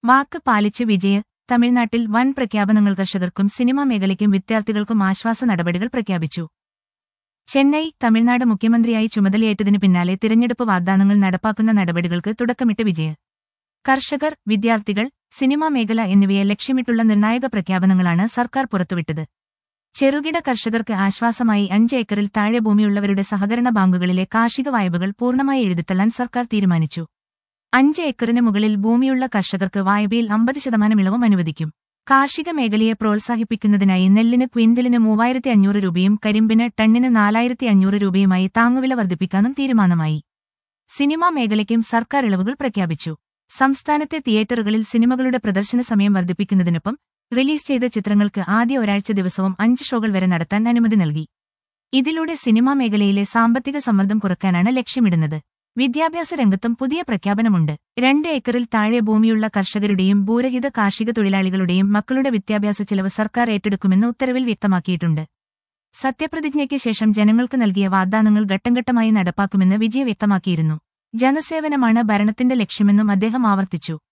വാക്ക് പാലിച്ച് വിജയ് തമിഴ്നാട്ടിൽ വൻ പ്രഖ്യാപനങ്ങൾ കർഷകർക്കും സിനിമാ മേഖലയ്ക്കും വിദ്യാർത്ഥികൾക്കും ആശ്വാസ നടപടികൾ പ്രഖ്യാപിച്ചു ചെന്നൈ തമിഴ്നാട് മുഖ്യമന്ത്രിയായി ചുമതലയേറ്റതിനു പിന്നാലെ തിരഞ്ഞെടുപ്പ് വാഗ്ദാനങ്ങൾ നടപ്പാക്കുന്ന നടപടികൾക്ക് തുടക്കമിട്ട് വിജയ് കർഷകർ വിദ്യാർത്ഥികൾ സിനിമാ മേഖല എന്നിവയെ ലക്ഷ്യമിട്ടുള്ള നിർണായക പ്രഖ്യാപനങ്ങളാണ് സർക്കാർ പുറത്തുവിട്ടത് ചെറുകിട കർഷകർക്ക് ആശ്വാസമായി അഞ്ച് ഏക്കറിൽ താഴെ ഭൂമിയുള്ളവരുടെ സഹകരണ ബാങ്കുകളിലെ കാർഷിക വായ്പകൾ പൂർണ്ണമായി എഴുതിത്തള്ളാൻ സർക്കാർ തീരുമാനിച്ചു അഞ്ച് ഏക്കറിന് മുകളിൽ ഭൂമിയുള്ള കർഷകർക്ക് വായ്പയിൽ അമ്പത് ശതമാനം ഇളവും അനുവദിക്കും കാർഷിക മേഖലയെ പ്രോത്സാഹിപ്പിക്കുന്നതിനായി നെല്ലിന് ക്വിന്റലിന് മൂവായിരത്തി അഞ്ഞൂറ് രൂപയും കരിമ്പിന് ടണ്ണിന് നാലായിരത്തി അഞ്ഞൂറ് രൂപയുമായി താങ്ങുവില വർദ്ധിപ്പിക്കാനും തീരുമാനമായി സിനിമാ മേഖലയ്ക്കും സർക്കാർ ഇളവുകൾ പ്രഖ്യാപിച്ചു സംസ്ഥാനത്തെ തിയേറ്ററുകളിൽ സിനിമകളുടെ പ്രദർശന സമയം വർദ്ധിപ്പിക്കുന്നതിനൊപ്പം റിലീസ് ചെയ്ത ചിത്രങ്ങൾക്ക് ആദ്യ ഒരാഴ്ച ദിവസവും അഞ്ച് ഷോകൾ വരെ നടത്താൻ അനുമതി നൽകി ഇതിലൂടെ സിനിമാ മേഖലയിലെ സാമ്പത്തിക സമ്മർദ്ദം കുറയ്ക്കാനാണ് ലക്ഷ്യമിടുന്നത് വിദ്യാഭ്യാസ രംഗത്തും പുതിയ പ്രഖ്യാപനമുണ്ട് രണ്ട് ഏക്കറിൽ താഴെ ഭൂമിയുള്ള കർഷകരുടെയും ഭൂരഹിത കാർഷിക തൊഴിലാളികളുടെയും മക്കളുടെ വിദ്യാഭ്യാസ ചെലവ് സർക്കാർ ഏറ്റെടുക്കുമെന്ന് ഉത്തരവിൽ വ്യക്തമാക്കിയിട്ടുണ്ട് സത്യപ്രതിജ്ഞയ്ക്ക് ശേഷം ജനങ്ങൾക്ക് നൽകിയ വാഗ്ദാനങ്ങൾ ഘട്ടംഘട്ടമായി നടപ്പാക്കുമെന്ന് വിജയ വ്യക്തമാക്കിയിരുന്നു ജനസേവനമാണ് ഭരണത്തിന്റെ ലക്ഷ്യമെന്നും അദ്ദേഹം ആവർത്തിച്ചു